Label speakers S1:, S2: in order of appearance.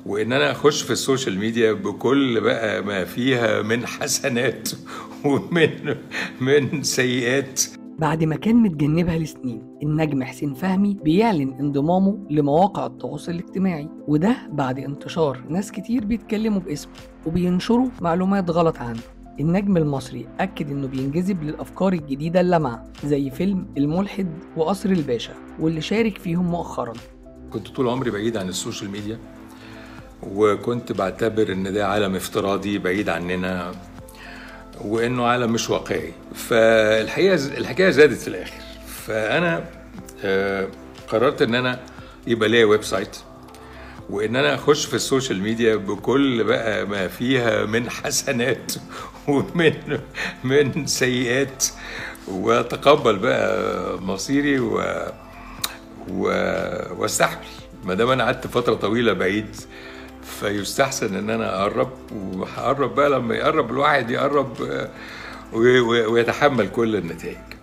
S1: وان انا اخش في السوشيال ميديا بكل بقى ما فيها من حسنات ومن من سيئات
S2: بعد ما كان متجنبها لسنين النجم حسين فهمي بيعلن انضمامه لمواقع التواصل الاجتماعي وده بعد انتشار ناس كتير بيتكلموا باسمه وبينشروا معلومات غلط عنه النجم المصري أكد إنه بينجذب للأفكار الجديدة اللامعة زي فيلم الملحد وقصر الباشا واللي شارك فيهم مؤخرا
S1: كنت طول عمري بعيد عن السوشيال ميديا وكنت بعتبر ان ده عالم افتراضي بعيد عننا وانه عالم مش واقعي فالحقيقه الحكايه زادت في الاخر فانا آه، قررت ان انا يبقى ليا ويب سايت وان انا اخش في السوشيال ميديا بكل بقى ما فيها من حسنات ومن من سيئات واتقبل بقى مصيري و و... واستحمل ما دام انا قعدت فتره طويله بعيد فيستحسن ان انا اقرب وهقرب بقى لما يقرب الواحد يقرب آه، و- و- ويتحمل كل النتائج